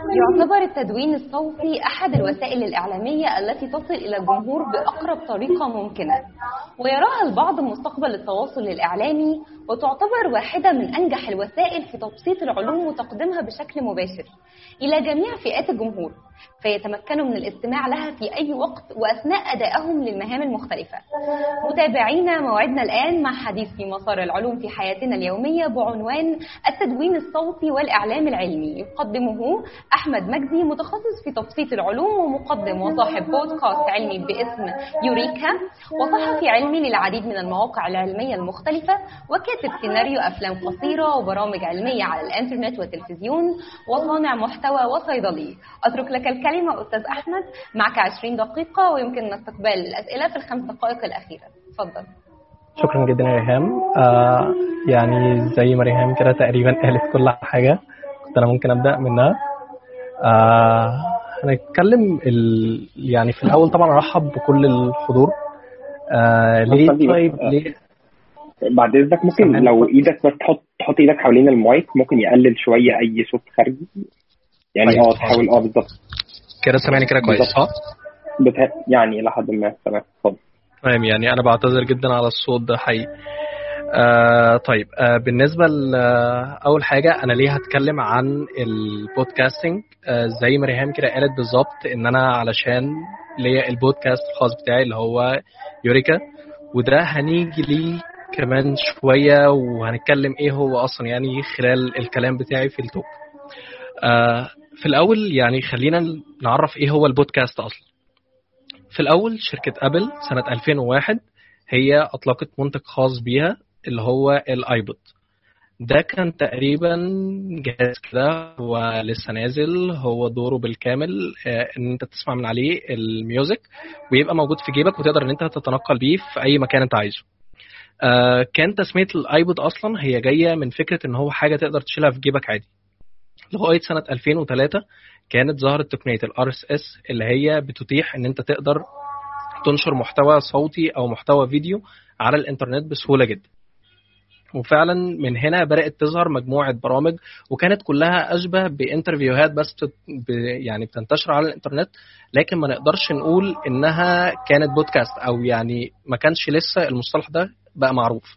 يعتبر التدوين الصوتي أحد الوسائل الإعلامية التي تصل إلى الجمهور بأقرب طريقة ممكنة ويراها البعض مستقبل التواصل الإعلامي وتعتبر واحدة من أنجح الوسائل في تبسيط العلوم وتقديمها بشكل مباشر إلى جميع فئات الجمهور فيتمكنوا من الاستماع لها في أي وقت وأثناء أدائهم للمهام المختلفة متابعينا موعدنا الآن مع حديث في مسار العلوم في حياتنا اليومية بعنوان التدوين الصوتي والإعلام العلمي يقدمه أحمد مجدي متخصص في تبسيط العلوم ومقدم وصاحب بودكاست علمي باسم يوريكا وصحفي علمي للعديد من المواقع العلمية المختلفة وكاتب سيناريو أفلام قصيرة وبرامج علمية على الإنترنت والتلفزيون وصانع محتوى وصيدلي أترك لك الكلمة أستاذ أحمد معك 20 دقيقة ويمكننا استقبال الأسئلة في الخمس دقائق الأخيرة تفضل شكرا جدا يا ريهام آه يعني زي ما ريهام كده تقريبا قالت كل حاجة كنت أنا ممكن أبدأ منها آه هنتكلم ال... يعني في الأول طبعا أرحب بكل الحضور آه ليه طيب ليه بعد اذنك ممكن لو ايدك بس تحط تحط ايدك حوالين المايك ممكن يقلل شويه اي صوت خارجي يعني طيب. اه تحاول اه بالظبط كده سامعني كده كويس بالظبط. صح؟ بته... يعني الى حد ما تمام اتفضل تمام يعني انا بعتذر جدا على الصوت ده حقيقي آه طيب آه بالنسبه ل- آه، اول حاجه انا ليه هتكلم عن البودكاستنج آه زي ما ريهام كده قالت بالظبط ان انا علشان ليا البودكاست الخاص بتاعي اللي هو يوريكا وده هنيجي ليه كمان شويه وهنتكلم ايه هو اصلا يعني خلال الكلام بتاعي في التوك آه في الاول يعني خلينا نعرف ايه هو البودكاست اصلا في الأول شركة أبل سنة 2001 هي أطلقت منتج خاص بيها اللي هو الآيبود ده كان تقريبا جهاز كده هو لسه نازل هو دوره بالكامل آه، ان انت تسمع من عليه الميوزك ويبقى موجود في جيبك وتقدر ان انت تتنقل بيه في اي مكان انت عايزه آه، كان تسمية الايبود اصلا هي جاية من فكرة ان هو حاجة تقدر تشيلها في جيبك عادي لغاية سنة 2003 كانت ظهرت تقنية الار اس اس اللي هي بتتيح ان انت تقدر تنشر محتوى صوتي او محتوى فيديو على الانترنت بسهولة جدا وفعلا من هنا بدات تظهر مجموعه برامج وكانت كلها اشبه بانترفيوهات بس بت- ب- يعني بتنتشر على الانترنت لكن ما نقدرش نقول انها كانت بودكاست او يعني ما كانش لسه المصطلح ده بقى معروف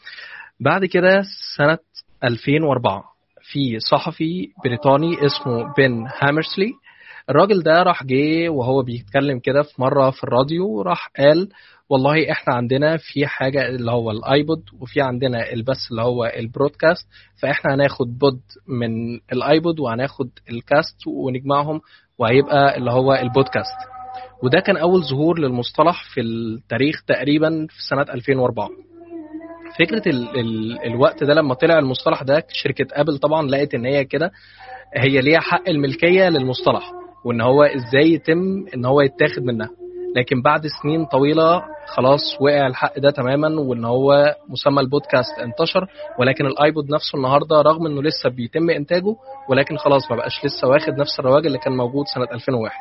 بعد كده سنه 2004 في صحفي بريطاني اسمه بن هامرسلي الراجل ده راح جه وهو بيتكلم كده في مره في الراديو راح قال والله احنا عندنا في حاجه اللي هو الايبود وفي عندنا البث اللي هو البرودكاست فاحنا هناخد بود من الايبود وهناخد الكاست ونجمعهم وهيبقى اللي هو البودكاست وده كان اول ظهور للمصطلح في التاريخ تقريبا في سنه 2004 فكره ال ال الوقت ده لما طلع المصطلح ده شركه ابل طبعا لقت ان هي كده هي ليها حق الملكيه للمصطلح وان هو ازاي يتم ان هو يتاخد منها لكن بعد سنين طويله خلاص وقع الحق ده تماما وان هو مسمى البودكاست انتشر ولكن الايبود نفسه النهارده رغم انه لسه بيتم انتاجه ولكن خلاص ما بقاش لسه واخد نفس الرواج اللي كان موجود سنه 2001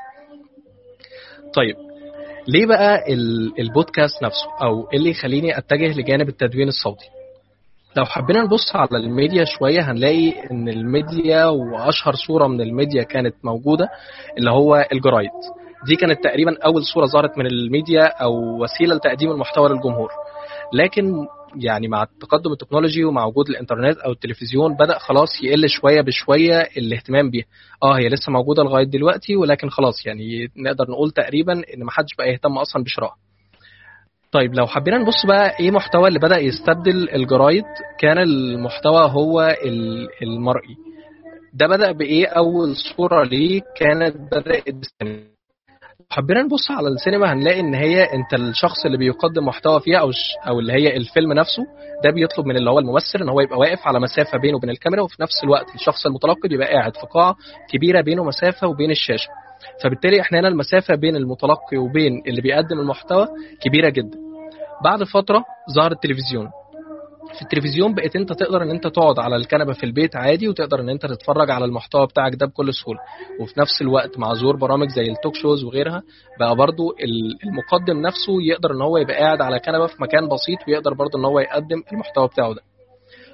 طيب ليه بقى ال- البودكاست نفسه او إيه اللي يخليني اتجه لجانب التدوين الصوتي لو حبينا نبص على الميديا شويه هنلاقي ان الميديا واشهر صوره من الميديا كانت موجوده اللي هو الجرايد دي كانت تقريبا اول صوره ظهرت من الميديا او وسيله لتقديم المحتوى للجمهور لكن يعني مع التقدم التكنولوجي ومع وجود الانترنت او التلفزيون بدا خلاص يقل شويه بشويه الاهتمام بيها اه هي لسه موجوده لغايه دلوقتي ولكن خلاص يعني نقدر نقول تقريبا ان ما حدش بقى يهتم اصلا بشرائها طيب لو حبينا نبص بقى ايه محتوى اللي بدا يستبدل الجرايد كان المحتوى هو ال- المرئي ده بدا بايه اول صوره ليه كانت بدات بالسينما حبينا نبص على السينما هنلاقي ان هي انت الشخص اللي بيقدم محتوى فيها او ش- او اللي هي الفيلم نفسه ده بيطلب من اللي هو الممثل ان هو يبقى واقف على مسافه بينه وبين الكاميرا وفي نفس الوقت الشخص المتلقي بيبقى قاعد في قاعه كبيره بينه مسافه وبين الشاشه فبالتالي احنا هنا المسافه بين المتلقي وبين اللي بيقدم المحتوى كبيره جدا بعد فتره ظهر التلفزيون في التلفزيون بقيت انت تقدر ان انت تقعد على الكنبه في البيت عادي وتقدر ان انت تتفرج على المحتوى بتاعك ده بكل سهوله وفي نفس الوقت مع ظهور برامج زي التوك شوز وغيرها بقى برضو ال- المقدم نفسه يقدر ان هو يبقى قاعد على كنبه في مكان بسيط ويقدر برضو ان هو يقدم المحتوى بتاعه ده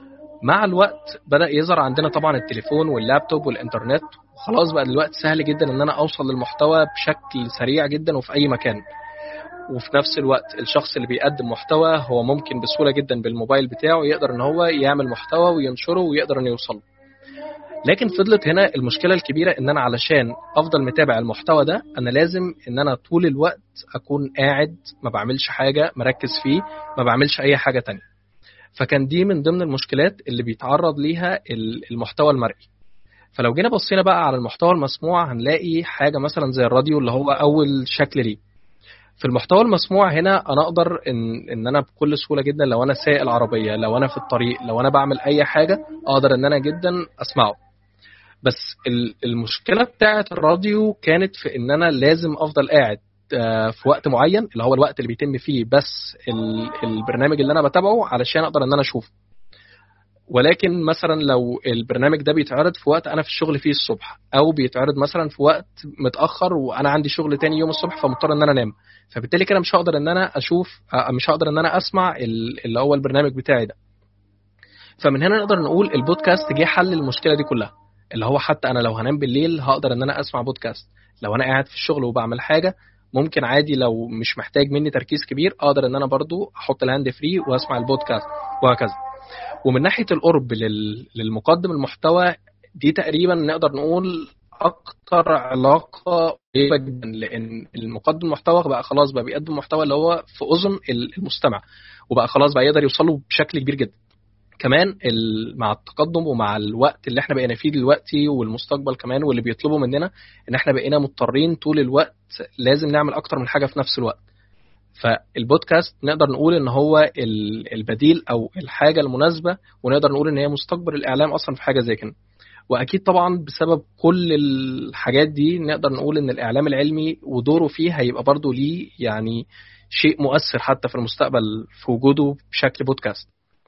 مع الوقت بدا يظهر عندنا طبعا التليفون واللابتوب والانترنت وخلاص بقى دلوقتي سهل جدا ان انا اوصل للمحتوى بشكل سريع جدا وفي اي مكان وفي نفس الوقت الشخص اللي بيقدم محتوى هو ممكن بسهوله جدا بالموبايل بتاعه يقدر ان هو يعمل محتوى وينشره ويقدر انه يوصل لكن فضلت هنا المشكله الكبيره ان انا علشان افضل متابع المحتوى ده انا لازم ان انا طول الوقت اكون قاعد ما بعملش حاجه مركز فيه ما بعملش اي حاجه تانية فكان دي من ضمن المشكلات اللي بيتعرض ليها المحتوى المرئي فلو جينا بصينا بقى على المحتوى المسموع هنلاقي حاجه مثلا زي الراديو اللي هو اول شكل ليه في المحتوى المسموع هنا انا اقدر ان ان انا بكل سهوله جدا لو انا سايق العربيه لو انا في الطريق لو انا بعمل اي حاجه اقدر ان انا جدا اسمعه بس المشكله بتاعه الراديو كانت في ان انا لازم افضل قاعد في وقت معين اللي هو الوقت اللي بيتم فيه بس البرنامج اللي انا بتابعه علشان اقدر ان انا اشوفه ولكن مثلا لو البرنامج ده بيتعرض في وقت انا في الشغل فيه الصبح او بيتعرض مثلا في وقت متاخر وانا عندي شغل تاني يوم الصبح فمضطر ان انا انام فبالتالي كده مش هقدر ان انا اشوف مش هقدر ان انا اسمع اللي هو البرنامج بتاعي ده فمن هنا نقدر نقول البودكاست جه حل المشكله دي كلها اللي هو حتى انا لو هنام بالليل هقدر ان انا اسمع بودكاست لو انا قاعد في الشغل وبعمل حاجه ممكن عادي لو مش محتاج مني تركيز كبير اقدر ان انا برضو احط الهاند فري واسمع البودكاست وهكذا ومن ناحيه القرب للمقدم المحتوى دي تقريبا نقدر نقول اكتر علاقه قريبه جدا لان المقدم المحتوى بقى خلاص بقى بيقدم محتوى اللي هو في اذن المستمع وبقى خلاص بقى يقدر يوصله بشكل كبير جدا كمان مع التقدم ومع الوقت اللي احنا بقينا فيه دلوقتي والمستقبل كمان واللي بيطلبوا مننا ان احنا بقينا مضطرين طول الوقت لازم نعمل اكتر من حاجه في نفس الوقت فالبودكاست نقدر نقول ان هو البديل او الحاجه المناسبه ونقدر نقول ان هي مستقبل الاعلام اصلا في حاجه زي كده واكيد طبعا بسبب كل الحاجات دي نقدر نقول ان الاعلام العلمي ودوره فيه هيبقى برضه ليه يعني شيء مؤثر حتى في المستقبل في وجوده بشكل بودكاست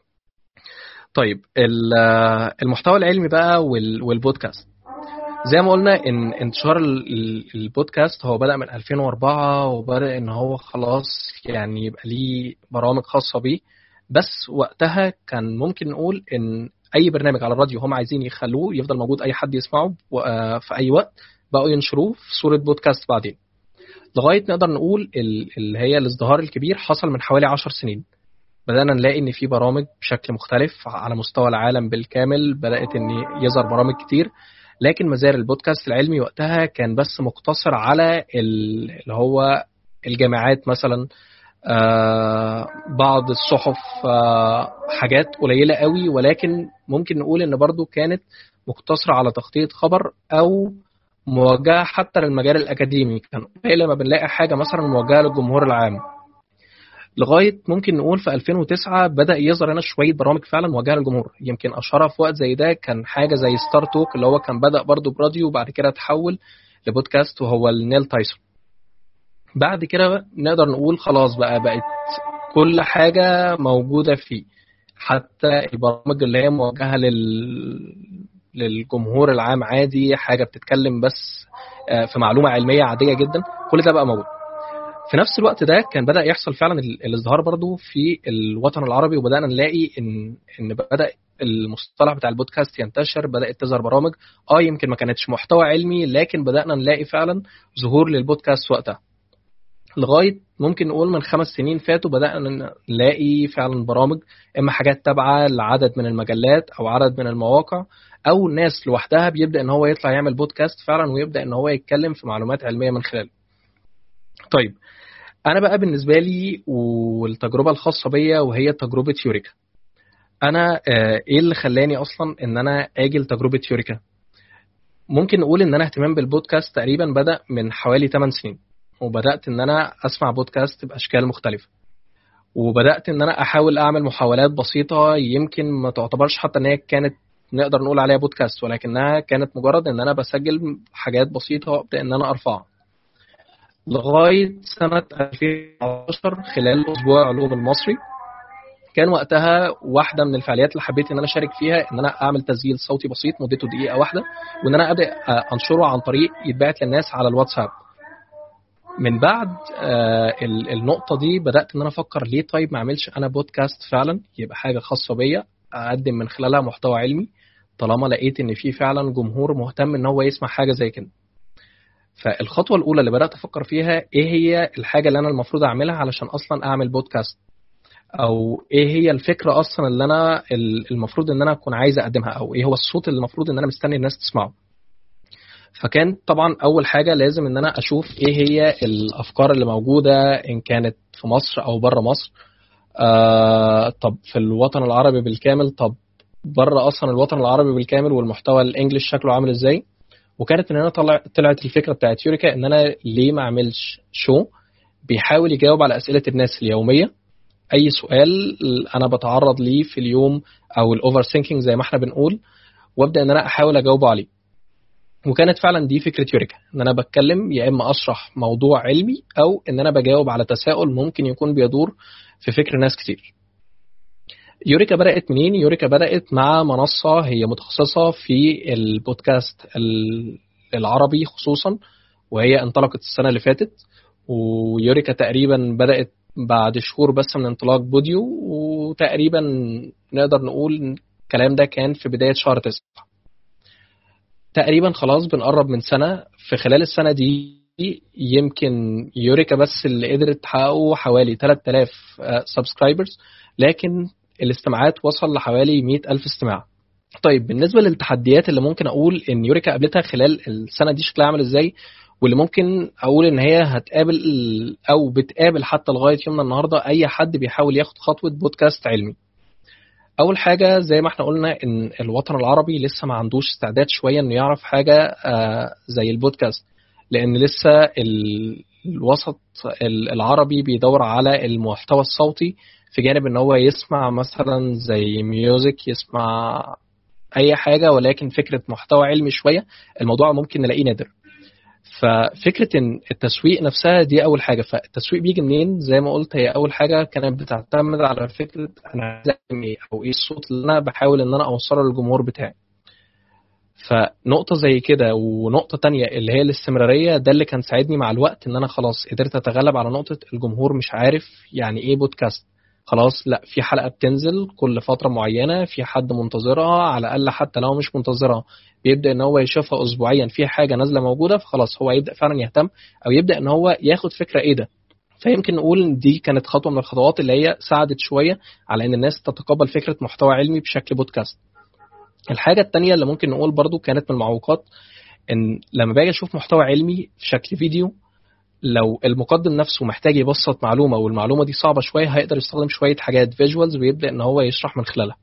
طيب المحتوى العلمي بقى والبودكاست زي ما قلنا ان انتشار البودكاست هو بدا من 2004 وبدا ان هو خلاص يعني يبقى ليه برامج خاصه بيه بس وقتها كان ممكن نقول ان اي برنامج على الراديو هم عايزين يخلوه يفضل موجود اي حد يسمعه في اي وقت بقوا ينشروه في صوره بودكاست بعدين لغايه نقدر نقول اللي هي الازدهار الكبير حصل من حوالي 10 سنين بدأنا نلاقي إن في برامج بشكل مختلف على مستوى العالم بالكامل بدأت إن يظهر برامج كتير لكن مازال البودكاست العلمي وقتها كان بس مقتصر على اللي هو الجامعات مثلا آه بعض الصحف آه حاجات قليلة قوي ولكن ممكن نقول إن برضو كانت مقتصرة على تغطية خبر أو موجهة حتى للمجال الأكاديمي كان قليل لما بنلاقي حاجة مثلا موجهة للجمهور العام لغايه ممكن نقول في 2009 بدا يظهر هنا شويه برامج فعلا موجهه للجمهور يمكن اشهرها في وقت زي ده كان حاجه زي ستار توك اللي هو كان بدا برضه براديو وبعد كده تحول لبودكاست وهو النيل تايسون بعد كده نقدر نقول خلاص بقى بقت كل حاجه موجوده فيه حتى البرامج اللي هي موجهه لل للجمهور العام عادي حاجه بتتكلم بس في معلومه علميه عاديه جدا كل ده بقى موجود في نفس الوقت ده كان بدا يحصل فعلا الازدهار برضو في الوطن العربي وبدانا نلاقي ان ان بدا المصطلح بتاع البودكاست ينتشر بدات تظهر برامج اه يمكن ما كانتش محتوى علمي لكن بدانا نلاقي فعلا ظهور للبودكاست وقتها لغايه ممكن نقول من خمس سنين فاتوا بدانا نلاقي فعلا برامج اما حاجات تابعه لعدد من المجلات او عدد من المواقع او ناس لوحدها بيبدا ان هو يطلع يعمل بودكاست فعلا ويبدا ان هو يتكلم في معلومات علميه من خلاله طيب انا بقى بالنسبه لي والتجربه الخاصه بيا وهي تجربه يوريكا انا ايه اللي خلاني اصلا ان انا اجي لتجربه يوريكا ممكن نقول ان انا اهتمام بالبودكاست تقريبا بدا من حوالي 8 سنين وبدات ان انا اسمع بودكاست باشكال مختلفه وبدات ان انا احاول اعمل محاولات بسيطه يمكن ما تعتبرش حتى ان هي كانت نقدر نقول عليها بودكاست ولكنها كانت مجرد ان انا بسجل حاجات بسيطه وابدا ان انا ارفعها لغايه سنه 2010 خلال اسبوع علوم المصري كان وقتها واحده من الفعاليات اللي حبيت ان انا اشارك فيها ان انا اعمل تسجيل صوتي بسيط مدته دقيقه واحده وان انا ابدا انشره عن طريق يتبعت للناس على الواتساب من بعد آه النقطه دي بدات ان انا افكر ليه طيب ما اعملش انا بودكاست فعلا يبقى حاجه خاصه بيا اقدم من خلالها محتوى علمي طالما لقيت ان في فعلا جمهور مهتم ان هو يسمع حاجه زي كده فالخطوه الاولى اللي بدات افكر فيها ايه هي الحاجه اللي انا المفروض اعملها علشان اصلا اعمل بودكاست او ايه هي الفكره اصلا اللي انا المفروض ان انا اكون عايز اقدمها او ايه هو الصوت اللي المفروض ان انا مستني الناس تسمعه فكان طبعا اول حاجه لازم ان انا اشوف ايه هي الافكار اللي موجوده ان كانت في مصر او بره مصر آه طب في الوطن العربي بالكامل طب بره اصلا الوطن العربي بالكامل والمحتوى الانجليش شكله عامل ازاي وكانت من هنا طلع طلعت الفكره بتاعت يوريكا ان انا ليه ما اعملش شو بيحاول يجاوب على اسئله الناس اليوميه اي سؤال انا بتعرض ليه في اليوم او الاوفر ثينكينج زي ما احنا بنقول وابدا ان انا احاول اجاوبه عليه وكانت فعلا دي فكره يوريكا ان انا بتكلم يا اما اشرح موضوع علمي او ان انا بجاوب على تساؤل ممكن يكون بيدور في فكر ناس كتير يوريكا بدات منين يوريكا بدات مع منصه هي متخصصه في البودكاست العربي خصوصا وهي انطلقت السنه اللي فاتت ويوريكا تقريبا بدات بعد شهور بس من انطلاق بوديو وتقريبا نقدر نقول الكلام ده كان في بدايه شهر تسعة تقريبا خلاص بنقرب من سنه في خلال السنه دي يمكن يوريكا بس اللي قدرت تحققه حوالي 3000 سبسكرايبرز لكن الاستماعات وصل لحوالي 100000 استماع طيب بالنسبه للتحديات اللي ممكن اقول ان يوريكا قابلتها خلال السنه دي شكلها عامل ازاي واللي ممكن اقول ان هي هتقابل او بتقابل حتى لغايه يومنا النهارده اي حد بيحاول ياخد خطوه بودكاست علمي اول حاجه زي ما احنا قلنا ان الوطن العربي لسه ما عندوش استعداد شويه انه يعرف حاجه زي البودكاست لان لسه الوسط العربي بيدور على المحتوى الصوتي في جانب ان هو يسمع مثلا زي ميوزك يسمع اي حاجه ولكن فكره محتوى علمي شويه الموضوع ممكن نلاقيه نادر ففكره ان التسويق نفسها دي اول حاجه فالتسويق بيجي منين زي ما قلت هي اول حاجه كانت بتعتمد على فكره انا عايز ايه او ايه الصوت اللي انا بحاول ان انا اوصله للجمهور بتاعي فنقطة زي كده ونقطة تانية اللي هي الاستمرارية ده اللي كان ساعدني مع الوقت ان انا خلاص قدرت اتغلب على نقطة الجمهور مش عارف يعني ايه بودكاست خلاص لا في حلقة بتنزل كل فترة معينة في حد منتظرها على الأقل حتى لو مش منتظرها بيبدأ إن هو يشوفها أسبوعيا في حاجة نازلة موجودة فخلاص هو يبدأ فعلا يهتم أو يبدأ إن هو ياخد فكرة إيه ده فيمكن نقول إن دي كانت خطوة من الخطوات اللي هي ساعدت شوية على إن الناس تتقبل فكرة محتوى علمي بشكل بودكاست الحاجة التانية اللي ممكن نقول برضو كانت من المعوقات إن لما باجي أشوف محتوى علمي في شكل فيديو لو المقدم نفسه محتاج يبسط معلومه والمعلومه دي صعبه شويه هيقدر يستخدم شويه حاجات فيجوالز ويبدا ان هو يشرح من خلالها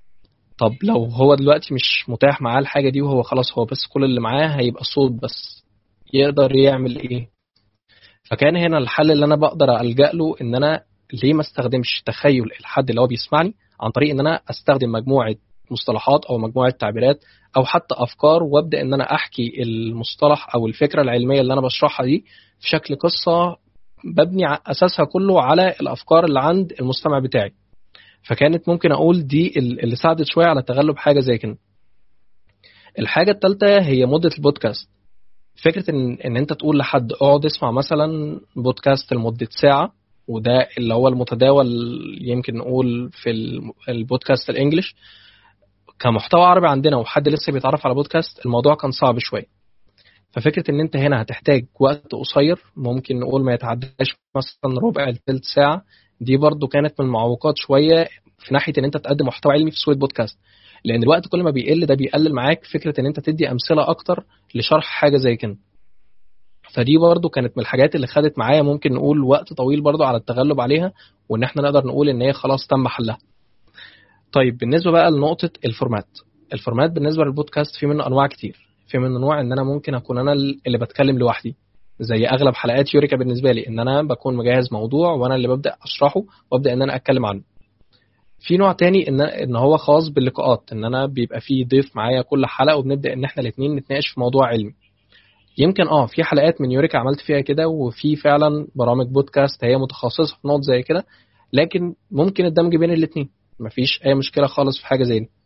طب لو هو دلوقتي مش متاح معاه الحاجه دي وهو خلاص هو بس كل اللي معاه هيبقى صوت بس يقدر يعمل ايه فكان هنا الحل اللي انا بقدر الجا له ان انا ليه ما استخدمش تخيل الحد اللي هو بيسمعني عن طريق ان انا استخدم مجموعه مصطلحات او مجموعه تعبيرات او حتى افكار وابدا ان انا احكي المصطلح او الفكره العلميه اللي انا بشرحها دي في شكل قصه ببني اساسها كله على الافكار اللي عند المستمع بتاعي فكانت ممكن اقول دي اللي ساعدت شويه على تغلب حاجه زي كده الحاجه الثالثه هي مده البودكاست فكره ان ان انت تقول لحد اقعد اسمع مثلا بودكاست لمده ساعه وده اللي هو المتداول يمكن نقول في البودكاست الانجليش كمحتوى عربي عندنا وحد لسه بيتعرف على بودكاست الموضوع كان صعب شويه ففكره ان انت هنا هتحتاج وقت قصير ممكن نقول ما يتعداش مثلا ربع لثلث ساعه دي برضو كانت من المعوقات شويه في ناحيه ان انت تقدم محتوى علمي في صوره بودكاست لان الوقت كل ما بيقل ده بيقلل معاك فكره ان انت تدي امثله اكتر لشرح حاجه زي كده فدي برضو كانت من الحاجات اللي خدت معايا ممكن نقول وقت طويل برضو على التغلب عليها وان احنا نقدر نقول ان هي خلاص تم حلها طيب بالنسبه بقى لنقطه الفورمات الفورمات بالنسبه للبودكاست في منه انواع كتير في منه نوع ان انا ممكن اكون انا اللي بتكلم لوحدي زي اغلب حلقات يوريكا بالنسبه لي ان انا بكون مجهز موضوع وانا اللي ببدا اشرحه وابدا ان انا اتكلم عنه في نوع تاني ان ان هو خاص باللقاءات ان انا بيبقى في ضيف معايا كل حلقه وبنبدا ان احنا الاثنين نتناقش في موضوع علمي يمكن اه في حلقات من يوريكا عملت فيها كده وفي فعلا برامج بودكاست هي متخصصه في نقط زي كده لكن ممكن الدمج بين الاثنين مفيش اي مشكله خالص في حاجه زي دي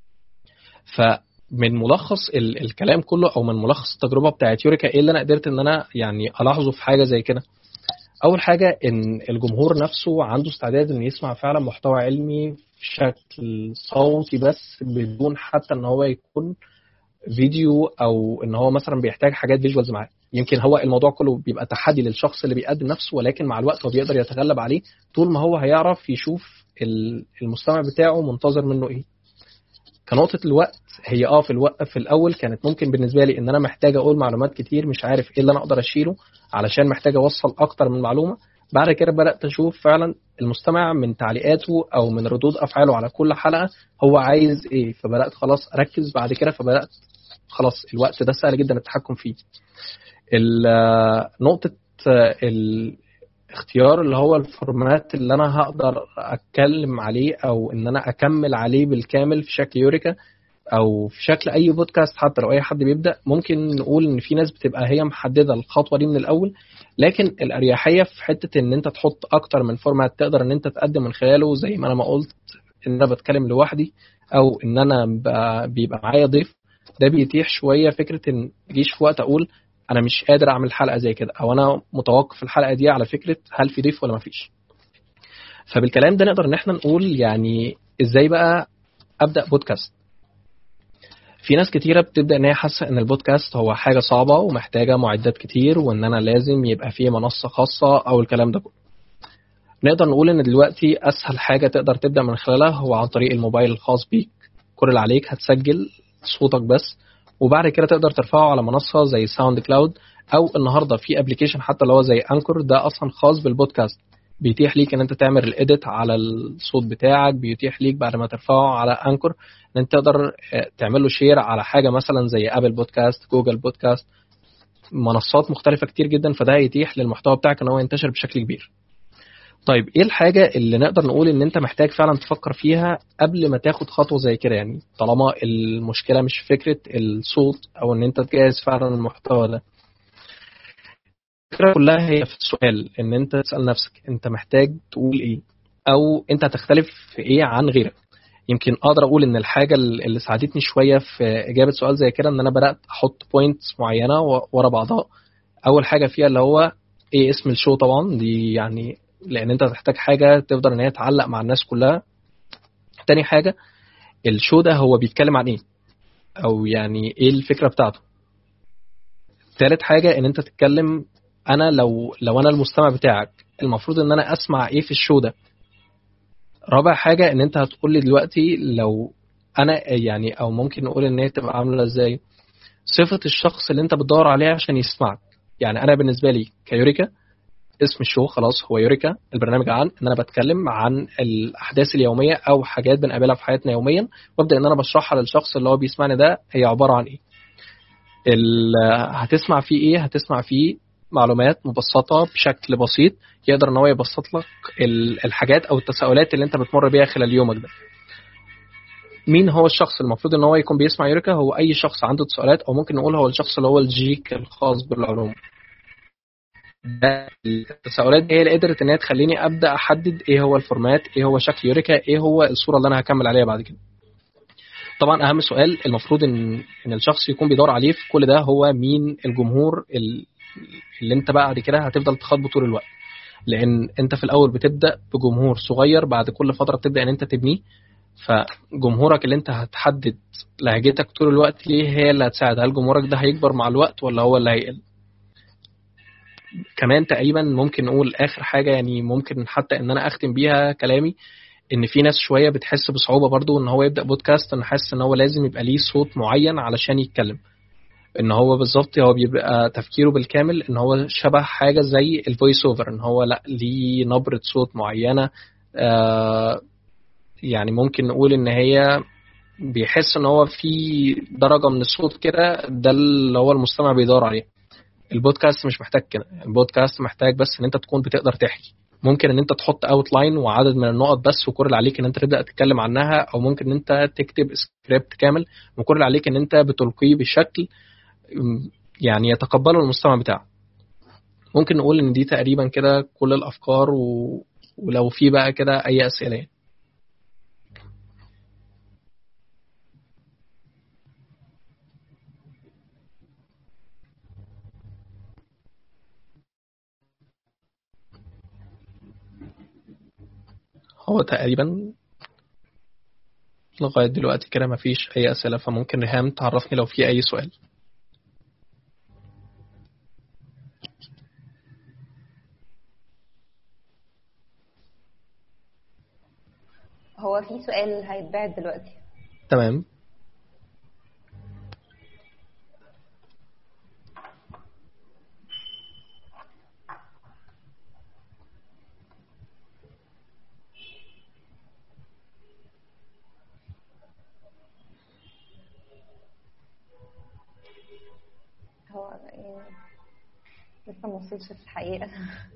فمن ملخص ال- الكلام كله او من ملخص التجربه بتاعت يوريكا ايه اللي انا قدرت ان انا يعني الاحظه في حاجه زي كده اول حاجه ان الجمهور نفسه عنده استعداد انه يسمع فعلا محتوى علمي في شكل صوتي بس بدون حتى ان هو يكون فيديو او ان هو مثلا بيحتاج حاجات فيجوالز معاه يمكن هو الموضوع كله بيبقى تحدي للشخص اللي بيقدم نفسه ولكن مع الوقت هو بيقدر يتغلب عليه طول ما هو هيعرف يشوف المستمع بتاعه منتظر منه ايه كنقطة الوقت هي اه في الوقت في الأول كانت ممكن بالنسبة لي إن أنا محتاج أقول معلومات كتير مش عارف إيه اللي أنا أقدر أشيله علشان محتاج أوصل أكتر من معلومة بعد كده بدأت أشوف فعلا المستمع من تعليقاته أو من ردود أفعاله على كل حلقة هو عايز إيه فبدأت خلاص أركز بعد كده فبدأت خلاص الوقت ده سهل جدا التحكم فيه نقطة الاختيار اللي هو الفورمات اللي انا هقدر اتكلم عليه او ان انا اكمل عليه بالكامل في شكل يوريكا او في شكل اي بودكاست حتى لو اي حد بيبدا ممكن نقول ان في ناس بتبقى هي محدده الخطوه دي من الاول لكن الاريحيه في حته ان انت تحط اكتر من فورمات تقدر ان انت تقدم من خلاله زي ما انا ما قلت ان انا بتكلم لوحدي او ان انا بيبقى معايا ضيف ده بيتيح شويه فكره ان جيش في وقت اقول انا مش قادر اعمل حلقه زي كده او انا متوقف الحلقه دي على فكره هل في ضيف ولا ما فيش فبالكلام ده نقدر ان احنا نقول يعني ازاي بقى ابدا بودكاست في ناس كتيره بتبدا ان هي حاسه ان البودكاست هو حاجه صعبه ومحتاجه معدات كتير وان انا لازم يبقى فيه منصه خاصه او الكلام ده كله نقدر نقول ان دلوقتي اسهل حاجه تقدر تبدا من خلالها هو عن طريق الموبايل الخاص بيك كل اللي عليك هتسجل صوتك بس وبعد كده تقدر ترفعه على منصه زي ساوند كلاود او النهارده في ابلكيشن حتى اللي هو زي انكور ده اصلا خاص بالبودكاست بيتيح ليك ان انت تعمل الايديت على الصوت بتاعك بيتيح ليك بعد ما ترفعه على انكور ان انت تقدر تعمل له شير على حاجه مثلا زي ابل بودكاست جوجل بودكاست منصات مختلفه كتير جدا فده هيتيح للمحتوى بتاعك ان هو ينتشر بشكل كبير طيب ايه الحاجة اللي نقدر نقول ان انت محتاج فعلا تفكر فيها قبل ما تاخد خطوة زي كده يعني طالما المشكلة مش فكرة الصوت او ان انت تجهز فعلا المحتوى ده الفكرة كلها هي في السؤال ان انت تسأل نفسك انت محتاج تقول ايه او انت هتختلف في ايه عن غيرك يمكن اقدر اقول ان الحاجة اللي ساعدتني شوية في اجابة سؤال زي كده ان انا بدأت احط بوينتس معينة ورا بعضها اول حاجة فيها اللي هو ايه اسم الشو طبعا دي يعني لان انت هتحتاج حاجه تقدر ان هي تعلق مع الناس كلها تاني حاجه الشو ده هو بيتكلم عن ايه او يعني ايه الفكره بتاعته تالت حاجه ان انت تتكلم انا لو لو انا المستمع بتاعك المفروض ان انا اسمع ايه في الشو ده رابع حاجه ان انت هتقول لي دلوقتي لو انا يعني او ممكن نقول ان هي تبقى عامله ازاي صفه الشخص اللي انت بتدور عليه عشان يسمعك يعني انا بالنسبه لي كيوريكا اسم الشو خلاص هو يوريكا البرنامج عن ان انا بتكلم عن الاحداث اليوميه او حاجات بنقابلها في حياتنا يوميا وابدا ان انا بشرحها للشخص اللي هو بيسمعني ده هي عباره عن ايه هتسمع فيه ايه هتسمع فيه معلومات مبسطه بشكل بسيط يقدر ان هو يبسط لك الحاجات او التساؤلات اللي انت بتمر بيها خلال يومك ده مين هو الشخص المفروض ان هو يكون بيسمع يوريكا هو اي شخص عنده تساؤلات او ممكن نقول هو الشخص اللي هو الجيك الخاص بالعلوم التساؤلات دي هي اللي قدرت ان هي تخليني ابدا احدد ايه هو الفورمات ايه هو شكل يوريكا ايه هو الصوره اللي انا هكمل عليها بعد كده طبعا اهم سؤال المفروض ان ان الشخص يكون بيدور عليه في كل ده هو مين الجمهور اللي انت بعد كده هتفضل تخاطبه طول الوقت لان انت في الاول بتبدا بجمهور صغير بعد كل فتره بتبدا ان انت تبنيه فجمهورك اللي انت هتحدد لهجتك طول الوقت ليه هي اللي هتساعد هل جمهورك ده هيكبر مع الوقت ولا هو اللي هيقل كمان تقريبا ممكن نقول اخر حاجه يعني ممكن حتى ان انا اختم بيها كلامي ان في ناس شويه بتحس بصعوبه برضو ان هو يبدا بودكاست ان حاسس ان هو لازم يبقى ليه صوت معين علشان يتكلم ان هو بالظبط هو بيبقى تفكيره بالكامل ان هو شبه حاجه زي الفويس اوفر ان هو لا ليه نبره صوت معينه آه يعني ممكن نقول ان هي بيحس ان هو في درجه من الصوت كده ده اللي هو المستمع بيدور عليه البودكاست مش محتاج كده البودكاست محتاج بس ان انت تكون بتقدر تحكي ممكن ان انت تحط اوت لاين وعدد من النقط بس وكل اللي عليك ان انت تبدا تتكلم عنها او ممكن ان انت تكتب سكريبت كامل وكل اللي عليك ان انت بتلقيه بشكل يعني يتقبله المستمع بتاعك ممكن نقول ان دي تقريبا كده كل الافكار و... ولو في بقى كده اي اسئله هو تقريبا لغاية دلوقتي كده مفيش أي أسئلة فممكن ريهام تعرفني لو في أي سؤال هو في سؤال هيتبعت دلوقتي تمام هو يعني لسه ما وصلش في الحقيقة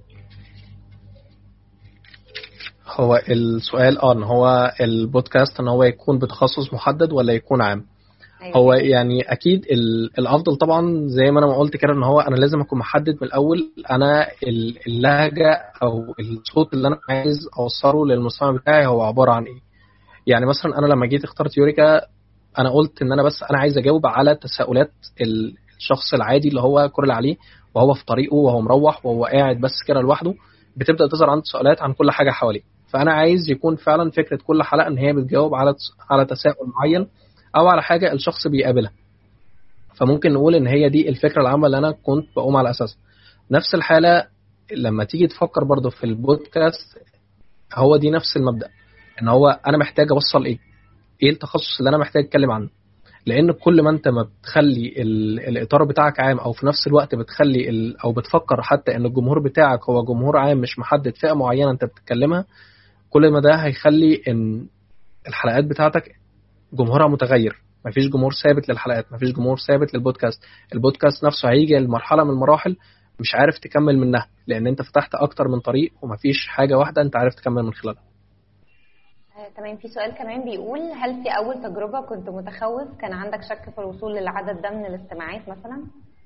هو السؤال اه ان هو البودكاست ان هو يكون بتخصص محدد ولا يكون عام أيوة. هو يعني اكيد ال- الافضل طبعا زي ما انا ما قلت كده ان هو انا لازم اكون محدد من الاول انا ال- اللهجه او الصوت اللي انا عايز اوصله للمستمع بتاعي هو عباره عن ايه يعني مثلا انا لما جيت اخترت يوريكا انا قلت ان انا بس انا عايز اجاوب على تساؤلات ال- الشخص العادي اللي هو كل اللي عليه وهو في طريقه وهو مروح وهو قاعد بس كده لوحده بتبدا تظهر عنده سؤالات عن كل حاجه حواليه فانا عايز يكون فعلا فكره كل حلقه ان هي بتجاوب على على تساؤل معين او على حاجه الشخص بيقابلها فممكن نقول ان هي دي الفكره العامه اللي انا كنت بقوم على اساسها نفس الحاله لما تيجي تفكر برضو في البودكاست هو دي نفس المبدا ان هو انا محتاج اوصل ايه ايه التخصص اللي انا محتاج اتكلم عنه لان كل ما انت ما بتخلي ال- الاطار بتاعك عام او في نفس الوقت بتخلي ال- او بتفكر حتى ان الجمهور بتاعك هو جمهور عام مش محدد فئه معينه انت بتتكلمها كل ما ده هيخلي ان الحلقات بتاعتك جمهورها متغير مفيش جمهور ثابت للحلقات مفيش جمهور ثابت للبودكاست البودكاست نفسه هيجي لمرحله من المراحل مش عارف تكمل منها لان انت فتحت اكتر من طريق ومفيش حاجه واحده انت عارف تكمل من خلالها آه، تمام في سؤال كمان بيقول هل في أول تجربة كنت متخوف كان عندك شك في الوصول للعدد ده من الاستماعات مثلا؟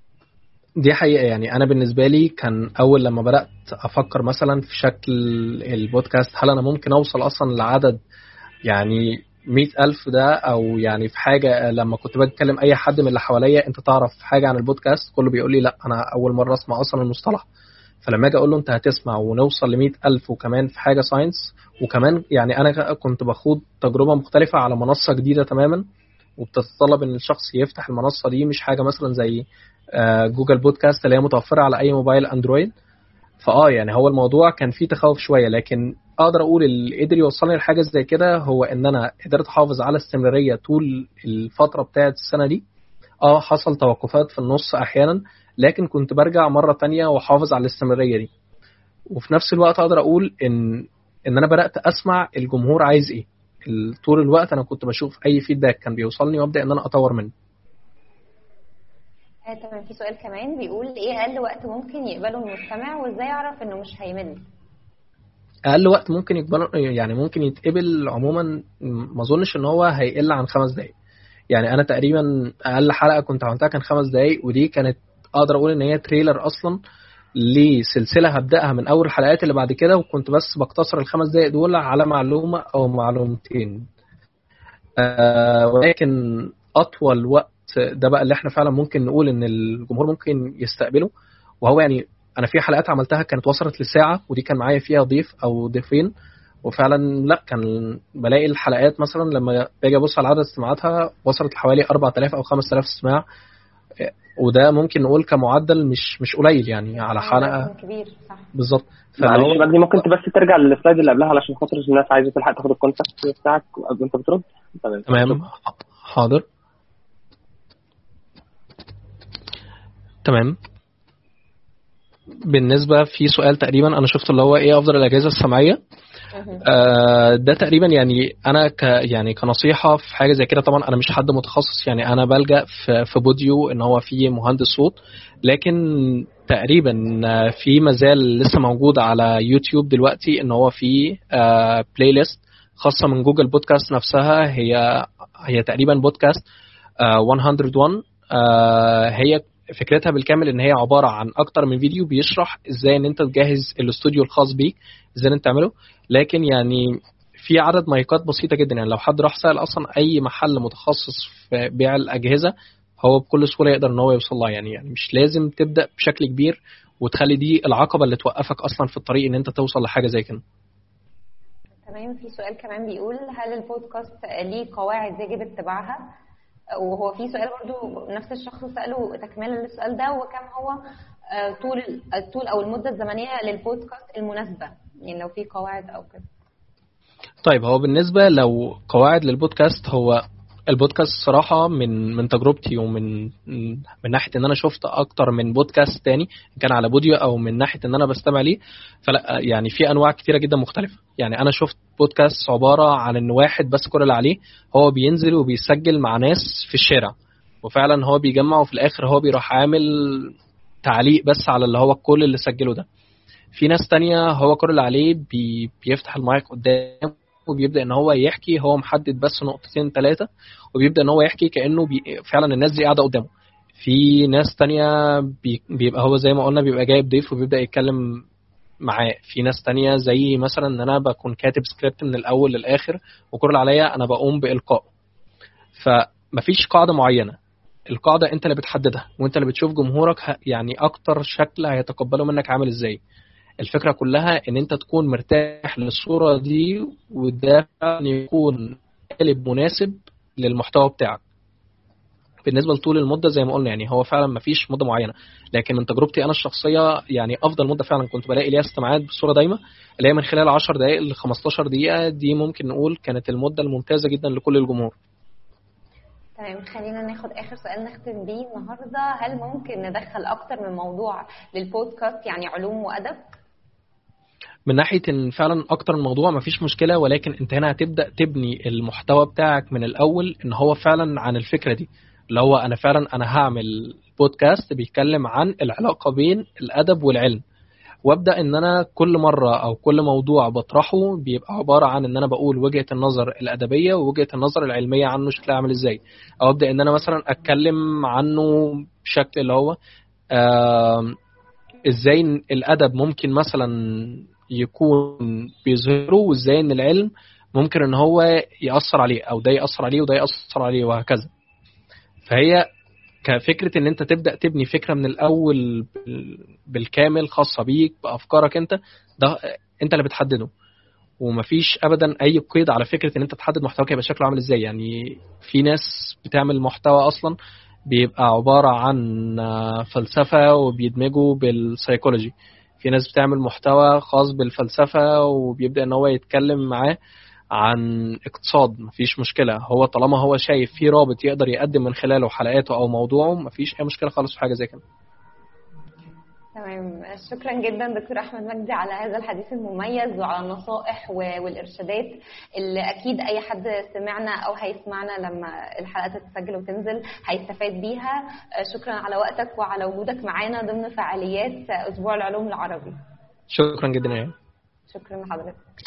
دي حقيقة يعني أنا بالنسبة لي كان أول لما بدأت أفكر مثلا في شكل البودكاست هل أنا ممكن أوصل أصلا لعدد يعني مئة ألف ده أو يعني في حاجة لما كنت بتكلم أي حد من اللي حواليا أنت تعرف حاجة عن البودكاست كله بيقول لي لا أنا أول مرة أسمع أصلا المصطلح فلما أجي أقول له أنت هتسمع ونوصل لمئة ألف وكمان في حاجة ساينس وكمان يعني أنا كنت بخوض تجربة مختلفة على منصة جديدة تماما وبتتطلب ان الشخص يفتح المنصه دي مش حاجه مثلا زي آه، جوجل بودكاست اللي هي متوفره على اي موبايل اندرويد فاه يعني هو الموضوع كان فيه تخوف شويه لكن اقدر اقول اللي قدر يوصلني لحاجه زي كده هو ان انا قدرت احافظ على استمراريه طول الفتره بتاعه السنه دي اه حصل توقفات في النص احيانا لكن كنت برجع مره تانية واحافظ على الاستمراريه دي وفي نفس الوقت اقدر اقول ان ان انا بدات اسمع الجمهور عايز ايه ال- طول الوقت انا كنت بشوف اي فيدباك كان بيوصلني وابدا ان انا اطور منه آه، تمام في سؤال كمان بيقول ايه أقل وقت ممكن يقبله المستمع وازاي أعرف إنه مش هيمل؟ اقل وقت ممكن يقبل يعني ممكن يتقبل عموما ما اظنش ان هو هيقل عن خمس دقايق يعني انا تقريبا اقل حلقه كنت عملتها كان خمس دقايق ودي كانت اقدر اقول ان هي تريلر اصلا لسلسله هبداها من اول الحلقات اللي بعد كده وكنت بس بقتصر الخمس دقايق دول على معلومه او معلومتين آه ولكن اطول وقت ده بقى اللي احنا فعلا ممكن نقول ان الجمهور ممكن يستقبله وهو يعني انا في حلقات عملتها كانت وصلت لساعه ودي كان معايا فيها ضيف او ضيفين وفعلا لا كان بلاقي الحلقات مثلا لما باجي ابص على عدد استماعاتها وصلت لحوالي 4000 او 5000 استماع وده ممكن نقول كمعدل مش مش قليل يعني على حلقه رقم كبير صح بالظبط فاللي معلش هو يا مجدي ممكن بس ترجع للسلايد اللي قبلها علشان خاطر الناس عايزه تلحق تاخد الكونتاكت بتاعك قبل انت بترد تمام تمام حاضر تمام بالنسبة في سؤال تقريبا أنا شفته اللي هو إيه أفضل الأجهزة السمعية مهم. آه، ده تقريبا يعني انا ك يعني كنصيحه في حاجه زي كده طبعا انا مش حد متخصص يعني انا بلجا في في بوديو ان هو في مهندس صوت لكن تقريبا آه، في مازال لسه موجود على يوتيوب دلوقتي ان هو في بلاي ليست خاصه من جوجل بودكاست نفسها هي هي تقريبا بودكاست آه، 101 آه، هي فكرتها بالكامل ان هي عباره عن اكتر من فيديو بيشرح ازاي ان انت تجهز الاستوديو الخاص بيك ازاي ان انت تعمله لكن يعني في عدد مايكات بسيطه جدا يعني لو حد راح سال اصلا اي محل متخصص في بيع الاجهزه هو بكل سهوله يقدر ان هو يوصل لها يعني يعني مش لازم تبدا بشكل كبير وتخلي دي العقبه اللي توقفك اصلا في الطريق ان انت توصل لحاجه زي كده تمام في سؤال كمان بيقول هل البودكاست ليه قواعد يجب اتباعها وهو في سؤال برضو نفس الشخص سأله تكملة للسؤال ده وكم هو آه، طول الطول او المدة الزمنية للبودكاست المناسبة يعني لو في قواعد او كده طيب هو بالنسبة لو قواعد للبودكاست هو البودكاست صراحة من من تجربتي ومن من ناحية ان انا شفت اكتر من بودكاست تاني كان على بوديو او من ناحية ان انا بستمع ليه فلا يعني في انواع كتيرة جدا مختلفة يعني انا شفت بودكاست عبارة عن ان واحد بس كل اللي عليه هو بينزل وبيسجل مع ناس في الشارع وفعلا هو بيجمع وفي الاخر هو بيروح عامل تعليق بس على اللي هو كل اللي سجله ده في ناس تانية هو كل اللي عليه بي بيفتح المايك قدام وبيبدا ان هو يحكي هو محدد بس نقطتين ثلاثه وبيبدا ان هو يحكي كانه بي فعلا الناس دي قاعده قدامه في ناس تانية بي بيبقى هو زي ما قلنا بيبقى جايب ضيف وبيبدا يتكلم معاه في ناس تانية زي مثلا ان انا بكون كاتب سكريبت من الاول للاخر وكل اللي عليا انا بقوم بالقاء فمفيش قاعده معينه القاعده انت اللي بتحددها وانت اللي بتشوف جمهورك يعني اكتر شكل هيتقبله منك عامل ازاي الفكره كلها ان انت تكون مرتاح للصوره دي وده يكون قالب مناسب للمحتوى بتاعك بالنسبه لطول المده زي ما قلنا يعني هو فعلا ما فيش مده معينه لكن من تجربتي انا الشخصيه يعني افضل مده فعلا كنت بلاقي ليها استماعات بصوره دايمه اللي هي من خلال 10 دقائق ل 15 دقيقه دي ممكن نقول كانت المده الممتازه جدا لكل الجمهور تمام خلينا ناخد اخر سؤال نختم بيه النهارده هل ممكن ندخل اكتر من موضوع للبودكاست يعني علوم وادب من ناحيه ان فعلا اكتر الموضوع مفيش مشكله ولكن انت هنا هتبدا تبني المحتوى بتاعك من الاول ان هو فعلا عن الفكره دي اللي هو انا فعلا انا هعمل بودكاست بيتكلم عن العلاقه بين الادب والعلم وابدا ان انا كل مره او كل موضوع بطرحه بيبقى عباره عن ان انا بقول وجهه النظر الادبيه ووجهه النظر العلميه عنه شكلها عامل ازاي او ابدا ان انا مثلا اتكلم عنه بشكل اللي هو آه ازاي الادب ممكن مثلا يكون بيظهره وازاي ان العلم ممكن ان هو ياثر عليه او ده ياثر عليه وده ياثر عليه وهكذا فهي كفكره ان انت تبدا تبني فكره من الاول بالكامل خاصه بيك بافكارك انت ده انت اللي بتحدده ومفيش ابدا اي قيد على فكره ان انت تحدد محتواك يبقى شكله عامل ازاي يعني في ناس بتعمل محتوى اصلا بيبقى عباره عن فلسفه وبيدمجوا بالسيكولوجي في ناس بتعمل محتوى خاص بالفلسفه وبيبدا ان هو يتكلم معاه عن اقتصاد مفيش مشكله هو طالما هو شايف في رابط يقدر يقدم من خلاله حلقاته او موضوعه مفيش اي مشكله خالص في حاجه زي كده تمام شكرا جدا دكتور احمد مجدي على هذا الحديث المميز وعلى النصائح والارشادات اللي اكيد اي حد سمعنا او هيسمعنا لما الحلقه تتسجل وتنزل هيستفاد بيها شكرا على وقتك وعلى وجودك معانا ضمن فعاليات اسبوع العلوم العربي شكرا جدا يا شكرا لحضرتك